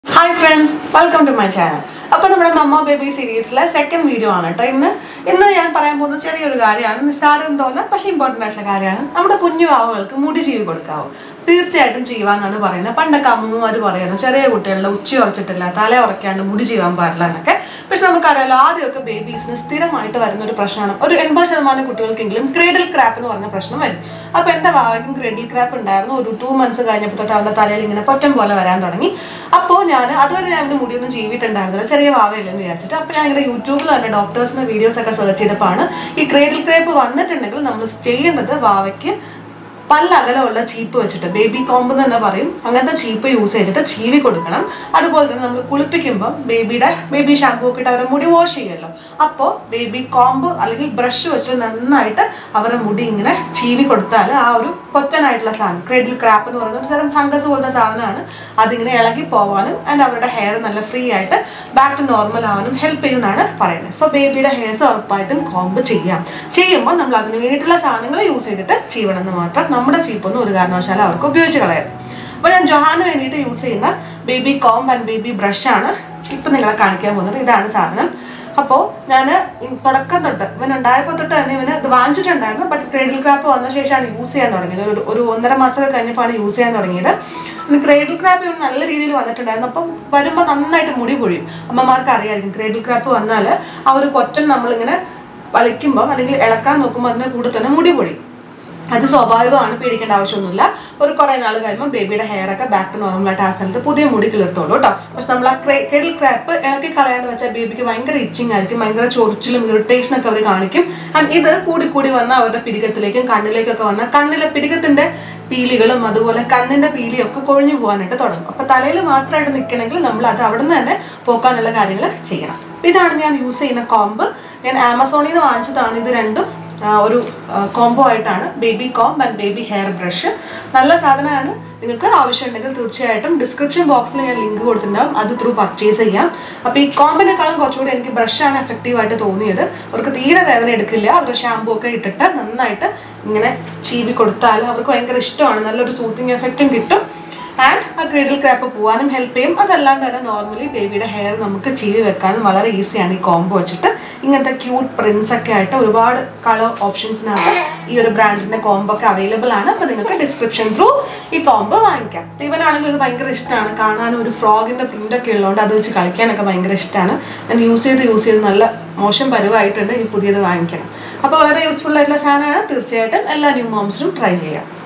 hi friends welcome to my channel അപ്പോൾ നമ്മുടെ mamma baby സീരീസിലെ സെക്കൻഡ് വീഡിയോ ആണ് കേട്ടോ ഇന്ന് ഇന്ന് ഞാൻ പറയാൻ പോകുന്ന ചെറിയൊരു കാര്യമാണ് നിസ്സാരം തോന്നുന്ന പക്ഷേ ഇമ്പോർട്ടൻ്റ് ആയിട്ടുള്ള കാര്യമാണ് നമ്മുടെ കുഞ്ഞു വാവുകൾക്ക് മുടി ചീവി കൊടുക്കാവോ തീർച്ചയായിട്ടും ചെയ്യുവാന്നാണ് പറയുന്നത് പണ്ടൊക്കെ അമ്മമാർ പറയുന്നത് ചെറിയ കുട്ടികളുടെ ഉച്ച ഉറച്ചിട്ടില്ല തല ഉറക്കാണ്ട് മുടി ചെയ്യാൻ പാടില്ല എന്നൊക്കെ പക്ഷെ നമുക്കറിയാലോ ആദ്യമൊക്കെ ബേബീസിന് സ്ഥിരമായിട്ട് വരുന്ന ഒരു പ്രശ്നമാണ് ഒരു എൺപത് ശതമാനം കുട്ടികൾക്കെങ്കിലും ക്രേഡിൽ ക്രാപ്പ് എന്ന് പറഞ്ഞ പ്രശ്നം വരും അപ്പോൾ എൻ്റെ വാവയ്ക്കും ക്രേഡിൽ ക്രാപ്പ് ഉണ്ടായിരുന്നു ഒരു ടു മന്ത്സ് കഴിഞ്ഞപ്പോൾ തൊട്ട് അവൻ്റെ തലയിൽ ഇങ്ങനെ പൊറ്റം പോലെ വരാൻ തുടങ്ങി അപ്പോൾ ഞാൻ അതുവരെ ഞാൻ അവൻ്റെ മുടിയൊന്നും ജീവിട്ടുണ്ടായിരുന്നില്ല ചെറിയ വാവയല്ലെന്ന് വിചാരിച്ചിട്ട് അപ്പോൾ ഞാൻ ഇങ്ങനെ യൂട്യൂബിൽ തന്നെ ഡോക്ടേഴ്സിൻ്റെ വീഡിയോസ് ഒക്കെ സെർച്ച് ചെയ്തപ്പോഴാണ് ഈ ക്രേഡിൽ ക്രാപ്പ് വന്നിട്ടുണ്ടെങ്കിൽ നമ്മൾ ചെയ്യേണ്ടത് വാവയ്ക്ക് പല അകലമുള്ള ചീപ്പ് വെച്ചിട്ട് ബേബി കോമ്പ് എന്ന് തന്നെ പറയും അങ്ങനത്തെ ചീപ്പ് യൂസ് ചെയ്തിട്ട് ചീവി കൊടുക്കണം അതുപോലെ തന്നെ നമ്മൾ കുളിപ്പിക്കുമ്പോൾ ബേബിയുടെ ബേബി ഷാമ്പൂ ഒക്കെ ഇട്ട് അവരുടെ മുടി വാഷ് ചെയ്യുമല്ലോ അപ്പോൾ ബേബി കോമ്പ് അല്ലെങ്കിൽ ബ്രഷ് വെച്ചിട്ട് നന്നായിട്ട് അവരുടെ മുടി ഇങ്ങനെ ചീവി കൊടുത്താൽ ആ ഒരു പൊറ്റനായിട്ടുള്ള സാധനം ക്രെഡിൽ ക്രാപ്പ് എന്ന് പറയുന്ന ഒരു തരം ഫംഗസ് പോലത്തെ സാധനമാണ് അതിങ്ങനെ ഇളകി പോവാനും ആൻഡ് അവരുടെ ഹെയർ നല്ല ഫ്രീ ആയിട്ട് ബാക്ക് ടു നോർമൽ ആവാനും ഹെൽപ്പ് ചെയ്യുന്നതാണ് പറയുന്നത് സോ ബേബിയുടെ ഹെയർസ് ഉറപ്പായിട്ടും കോമ്പ് ചെയ്യാം ചെയ്യുമ്പോൾ നമ്മൾ അതിന് വേണ്ടിയിട്ടുള്ള സാധനങ്ങൾ യൂസ് ചെയ്തിട്ട് ചെയ്യണം എന്ന് മാത്രം നമ്മുടെ ചീപ്പൊന്നും ഒരു കാരണവശാലും അവർക്ക് ഉപയോഗിച്ച് കളയരുത് അപ്പോൾ ഞാൻ ജൊഹാന് വേണ്ടിയിട്ട് യൂസ് ചെയ്യുന്ന ബേബി കോംബ് ആൻഡ് ബേബി ബ്രഷാണ് ഇപ്പം നിങ്ങളെ കാണിക്കാൻ പോകുന്നത് ഇതാണ് സാധനം അപ്പോൾ ഞാൻ തുടക്കം തൊട്ട് ഇവൻ ഉണ്ടായപ്പോൾ തൊട്ട് തന്നെ ഇവന് ഇത് വാങ്ങിച്ചിട്ടുണ്ടായിരുന്നു ബട്ട് ക്രേഡിൽ ക്രാപ്പ് വന്ന ശേഷമാണ് യൂസ് ചെയ്യാൻ തുടങ്ങിയത് ഒരു ഒരു ഒന്നര മാസമൊക്കെ കഴിഞ്ഞപ്പോഴാണ് യൂസ് ചെയ്യാൻ തുടങ്ങിയത് ക്രേഡിൽ ക്രാപ്പ് ഇവന് നല്ല രീതിയിൽ വന്നിട്ടുണ്ടായിരുന്നു അപ്പം വരുമ്പോൾ നന്നായിട്ട് മുടി പൊഴിയും അമ്മമാർക്ക് അറിയാമായിരിക്കും ക്രേഡിൽ ക്രാപ്പ് വന്നാൽ ആ ഒരു കൊറ്റൻ നമ്മളിങ്ങനെ വലിക്കുമ്പോൾ അല്ലെങ്കിൽ ഇളക്കാൻ നോക്കുമ്പോൾ അതിൻ്റെ കൂടെ തന്നെ മുടി പൊഴിയും അത് സ്വാഭാവികമാണ് പേടിക്കേണ്ട ആവശ്യമൊന്നുമില്ല ഒരു കുറേ നാൾ കഴിയുമ്പോൾ ബേബിയുടെ ഹെയർ ഒക്കെ ബാക്ക് ടു നോർമലായിട്ട് ആ സ്ഥലത്ത് പുതിയ മുടി കിളിർത്തോളൂ കേട്ടോ പക്ഷെ നമ്മൾ ആ ക്രെഡിൽ ക്രാപ്പ് ഇളക്കി കളയാണ്ട് വെച്ചാൽ ബേബിക്ക് ഭയങ്കര ഇച്ചിങ് ആയിരിക്കും ഭയങ്കര ചൊറിച്ചിലും ഇറിറ്റേഷൻ ഒക്കെ അവർ കാണിക്കും ആൻഡ് ഇത് കൂടി കൂടി വന്ന അവരുടെ പിരികത്തിലേക്കും കണ്ണിലേക്കൊക്കെ വന്നാൽ കണ്ണിലെ പിരികത്തിന്റെ പീലികളും അതുപോലെ കണ്ണിന്റെ പീലിയും ഒക്കെ കൊഴിഞ്ഞു പോകാനായിട്ട് തുടങ്ങും അപ്പൊ തലയിൽ മാത്രമായിട്ട് നിൽക്കണമെങ്കിൽ നമ്മൾ അത് അവിടെ നിന്ന് തന്നെ പോക്കാനുള്ള കാര്യങ്ങൾ ചെയ്യണം ഇതാണ് ഞാൻ യൂസ് ചെയ്യുന്ന കോമ്പ് ഞാൻ ആമസോണിൽ നിന്ന് വാങ്ങിച്ചതാണ് ഇത് രണ്ടും ആ, ഒരു കോംബോ ആയിട്ടാണ് baby comb and baby hair brush നല്ല സാധനമാണ് നിങ്ങൾക്ക് ആവശ്യമുണ്ടെങ്കിൽ തീർച്ചയായിട്ടും ഡിസ്ക്രിപ്ഷൻ ബോക്സിൽ ഞാൻ ലിങ്ക് കൊടുത്തിട്ടുണ്ടാവും അത് ത്രൂ പർച്ചേസ് ചെയ്യാം അപ്പോൾ ഈ കോമ്പിനേക്കാളും കുറച്ചുകൂടി എനിക്ക് ബ്രഷാണ് എഫക്റ്റീവ് ആയിട്ട് തോന്നിയത് അവർക്ക് തീരെ വേദന എടുക്കില്ല അവരുടെ ഷാമ്പൂ ഒക്കെ ഇട്ടിട്ട് നന്നായിട്ട് ഇങ്ങനെ ചീവി കൊടുത്താൽ അവർക്ക് ഭയങ്കര ഇഷ്ടമാണ് നല്ലൊരു സൂത്തിങ് എഫക്റ്റും കിട്ടും ആൻഡ് ആ ക്രീഡിൽ ക്രാപ്പ് പോകാനും ഹെൽപ്പ് ചെയ്യും അതല്ലാണ്ട് തന്നെ നോർമലി ബേബിയുടെ ഹെയർ നമുക്ക് ചീവി വെക്കാനും വളരെ ഈസിയാണ് ഈ കോംബോ വെച്ചിട്ട് ഇങ്ങനത്തെ ക്യൂട്ട് പ്രിന്റ്സ് ഒക്കെ ആയിട്ട് ഒരുപാട് കളർ ഓപ്ഷൻസിനകത്ത് ഈ ഒരു ബ്രാൻഡിന്റെ കോംബോ ഒക്കെ അവൈലബിൾ ആണ് അപ്പോൾ നിങ്ങൾക്ക് ഡിസ്ക്രിപ്ഷൻ ത്രൂ ഈ കോംബോ വാങ്ങിക്കാം ഇവനാണെങ്കിൽ ഇത് ഭയങ്കര ഇഷ്ടമാണ് കാണാനും ഒരു ഫ്രോഗിന്റെ പ്രിന്റ് ഒക്കെ ഉള്ളതുകൊണ്ട് അത് വെച്ച് കളിക്കാനൊക്കെ ഭയങ്കര ഇഷ്ടമാണ് ഞാൻ യൂസ് ചെയ്ത് യൂസ് ചെയ്ത് നല്ല മോശം പരുവായിട്ടുണ്ട് ഇനി പുതിയത് വാങ്ങിക്കണം അപ്പോൾ വളരെ യൂസ്ഫുൾ ആയിട്ടുള്ള സാധനമാണ് തീർച്ചയായിട്ടും എല്ലാ ന്യൂ മോംസിനും ട്രൈ ചെയ്യാം